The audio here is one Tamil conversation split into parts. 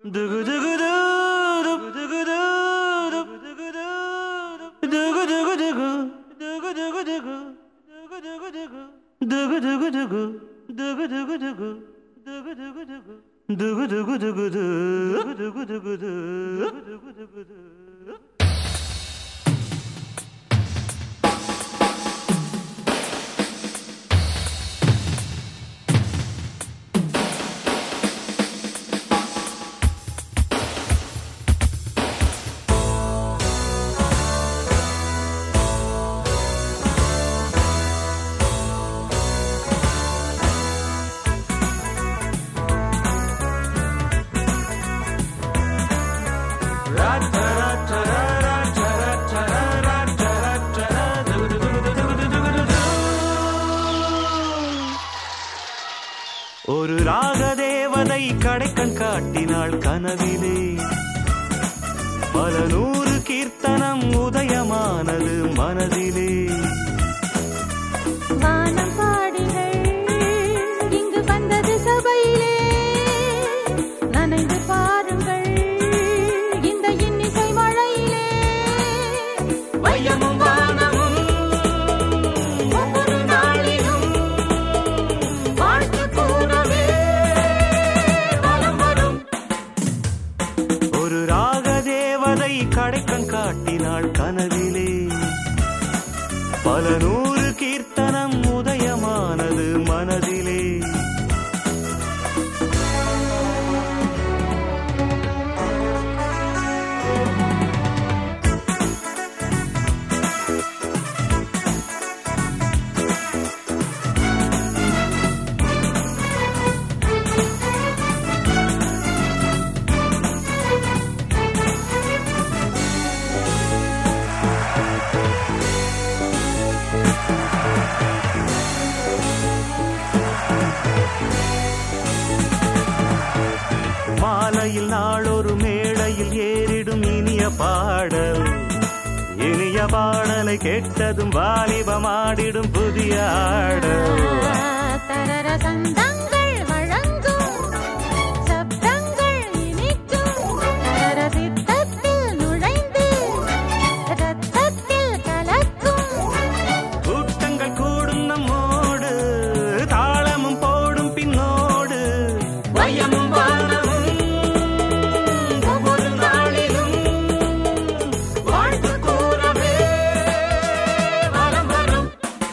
ஒரு ராகதேவதை கடைக்கண் காட்டினாள் கனவிலே பல நூறு கீர்த்தனம் உதயமானது மனதிலே வானம் பாடிகள் இங்கு வந்தது சபையிலே நனைந்து பாருங்கள் இந்த இன்னிசை மழையிலே வையமும் வானமும் ஒவ்வொரு நாளிலும் வாழ்த்து கூறவே வலம் வரும் ஒரு ராகதேவதை கடைக்கண் காட்டினாள் கனவிலே பல நூறு கீர்த்தனம் உதயமானது மனதிலே மாலையில் நாளொரு மேடையில் ஏறிடும் இனிய பாடல் இனிய பாடலை கேட்டதும் வாலிபமாடிடும் புதிய ஆடல் தரர சந்தங்கள் வழங்கும் சப்தங்கள் இனிக்கும் தரர சித்தத்தில் நுழைந்து ரத்தத்தில் கலக்கும் கூட்டங்கள் கூடும் நம்மோடு தாளமும் போடும் பின்னோடு வையமும் வானமும் ஒவ்வொரு நாளிலும் வாழ்த்து கூறவே வலம் வரும்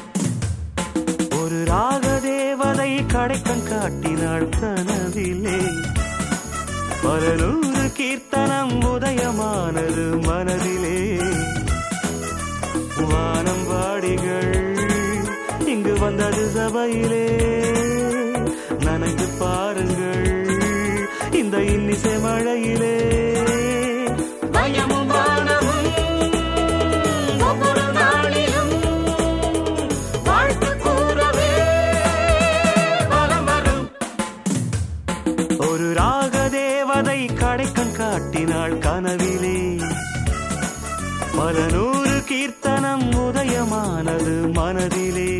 ஒரு ராகதேவதை கடைக்கண் காட்டினாள் கனவிலே பல நூறு கீர்த்தனம் உதயமானது மனதிலே வானம் வாடிகள் இங்கு வந்தது சபையிலே நனைந்து பாருங்கள் இந்த இன்னிசை மழையிலே பயமும் வானமும் ஒவ்வொரு நாளிலும் வாழ்த்து கூறவே வலம் வரும் ஒரு ராகதேவதை கடைக்கண் காட்டினாள் கனவிலே பல நூறு கீர்த்தனம் உதயமானது மனதிலே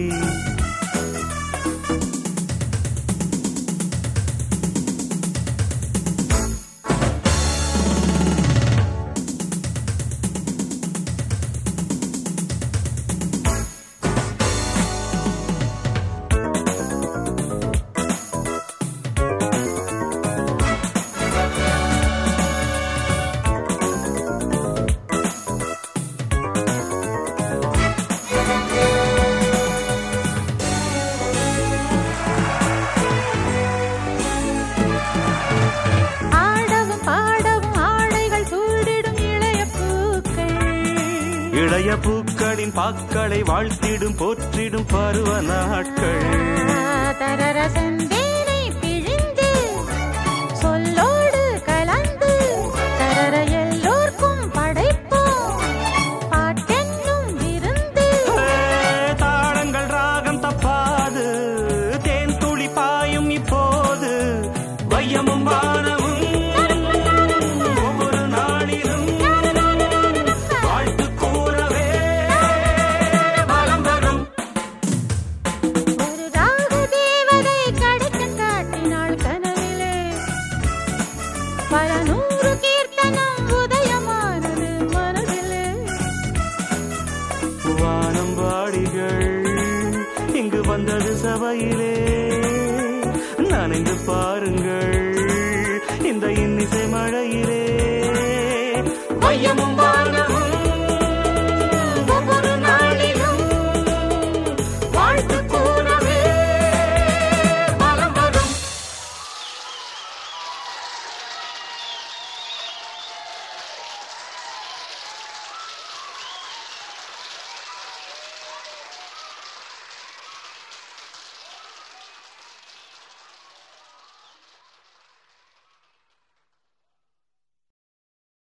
ஆடவும் பாடவும் ஆடைகள் சூடிடும் இளைய பூக்கள் இளைய பூக்களின் பாக்களை வாழ்த்திடும் போற்றிடும் பருவ நாட்கள் தரர செந்தேனை பிழிந்து சொல்லோடு கலந்து தரர எல்லோர்க்கும் படைப்போம் பாட்டென்னும் விருந்து தாளங்கள் ராகம் தப்பாது தேன் துளி பாயும் இப்போது வையமும் வானமும் ஒவ்வொரு நாளிலும் வாழ்த்து கூறவே வலம் வரும் ஒரு ராக தேவதை கடை பல நூறு கீர்த்தனம் உதயமானது மனதிலே வானம்பாடிகள் இங்கு வந்தது சபையிலே நனைந்து பாருங்கள்